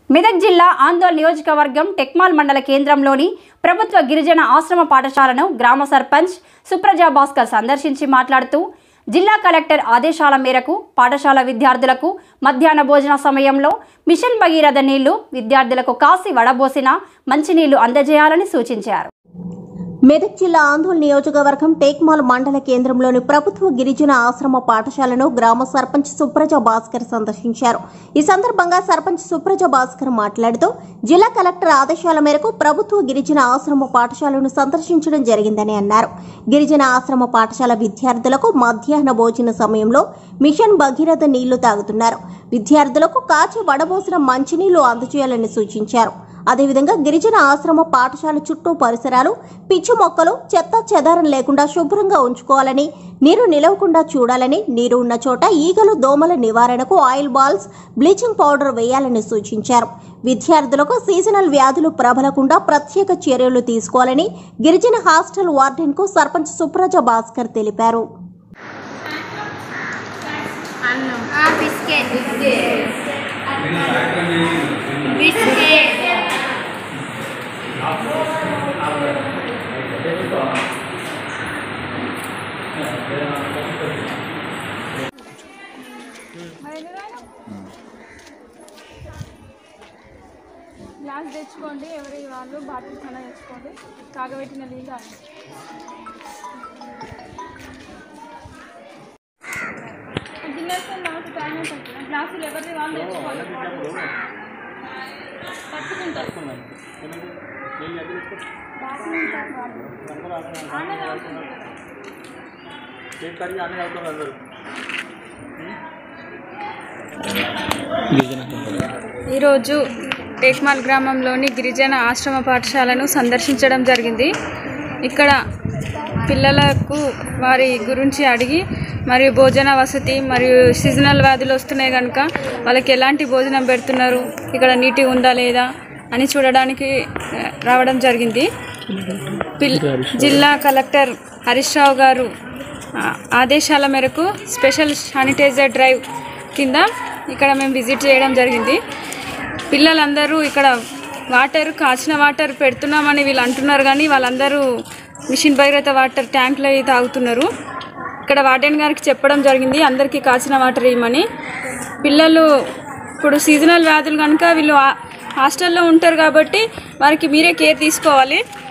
మెదక్ జిల్లా ఆందోళ్ నియోజకవర్గం టెక్మాల్ మండల కేంద్రంలోని ప్రభుత్వ గిరిజన ఆశ్రమ పాఠశాలను గ్రామ సర్పంచ్ సుప్రజా భాస్కర్ సందర్శించి మాట్లాడుతూ జిల్లా కలెక్టర్ ఆదేశాల మేరకు పాఠశాల విద్యార్థులకు మధ్యాహ్న భోజన సమయంలో మిషన్ భగీరథ నీళ్లు విద్యార్థులకు కాసి వడబోసిన మంచినీళ్లు అందజేయాలని సూచించారు మెదక్ జిల్లా ఆందోళన నియోజకవర్గం టేక్మాల్ మండల కేంద్రంలోని ప్రభుత్వ గిరిజన ఆశ్రమ పాఠశాలను గ్రామ సర్పంచ్ సుప్రజ భాస్కర్ సందర్శించారు ఈ సందర్భంగా సర్పంచ్ సుప్రజ భాస్కర్ మాట్లాడుతూ జిల్లా కలెక్టర్ ఆదేశాల మేరకు ప్రభుత్వ గిరిజన ఆశ్రమ పాఠశాలను సందర్శించడం జరిగిందని అన్నారు గిరిజన ఆశ్రమ పాఠశాల విద్యార్థులకు మధ్యాహ్న భోజన సమయంలో మిషన్ భగీరథ నీళ్లు తాగుతున్నారు విద్యార్థులకు కాచి వడబోసిన మంచినీళ్లు అందజేయాలని సూచించారు అదేవిధంగా గిరిజన ఆశ్రమ పాఠశాల చుట్టూ పరిసరాలు పిచ్చి మొక్కలు చెత్త చెదారం లేకుండా శుభ్రంగా ఉంచుకోవాలని నీరు నిలవకుండా చూడాలని నీరు ఉన్న చోట ఈగలు దోమల నివారణకు ఆయిల్ బాల్స్ బ్లీచింగ్ పౌడర్ వేయాలని సూచించారు విద్యార్థులకు సీజనల్ వ్యాధులు ప్రబలకుండా ప్రత్యేక చర్యలు తీసుకోవాలని గిరిజన హాస్టల్ వార్డెన్ కు సర్పంచ్ సుప్రజ భాస్కర్ తెలిపారు బిస్కెట్ బిస్కెట్ గ్లాస్ తెచ్చుకోండి ఎవరి వాళ్ళు బాటిల్ కన్నా తెచ్చుకోండి కాగబెట్టిన నీళ్ళు తాగండి. గిన్నెలతో నాకు టైం ఉంటుంది గ్లాసులు ఎవరిది వాళ్ళు తెచ్చుకోండి పట్టుకుంటారు బాటిల్ ఉంటారు వాళ్ళు. ఆనే తాగుతుంటారు. ఈరోజు టేక్మాల్ గ్రామంలోని గిరిజన ఆశ్రమ పాఠశాలను సందర్శించడం జరిగింది ఇక్కడ పిల్లలకు వారి గురించి అడిగి మరియు భోజన వసతి మరియు సీజనల్ వ్యాధులు వస్తున్నాయి కనుక వాళ్ళకి ఎలాంటి భోజనం పెడుతున్నారు ఇక్కడ నీటి ఉందా లేదా అని చూడడానికి ఆ, రావడం జరిగింది పిల్ జిల్లా కలెక్టర్ హరీష్ రావు గారు ఆ, ఆదేశాల మేరకు స్పెషల్ శానిటైజర్ డ్రైవ్ కింద ఇక్కడ మేము విజిట్ చేయడం జరిగింది పిల్లలందరూ ఇక్కడ వాటర్ కాచిన వాటర్ పెడుతున్నామని వీళ్ళు అంటున్నారు కానీ వాళ్ళందరూ మిషన్ భగీరథ వాటర్ ట్యాంక్లో తాగుతున్నారు ఇక్కడ వార్డెన్ గారికి చెప్పడం జరిగింది అందరికీ కాచిన వాటర్ ఇవ్వమని పిల్లలు ఇప్పుడు సీజనల్ వ్యాధులు కనుక వీళ్ళు ఆ- హాస్టల్లో ఉంటారు కాబట్టి వారికి మీరే కేర్ తీసుకోవాలి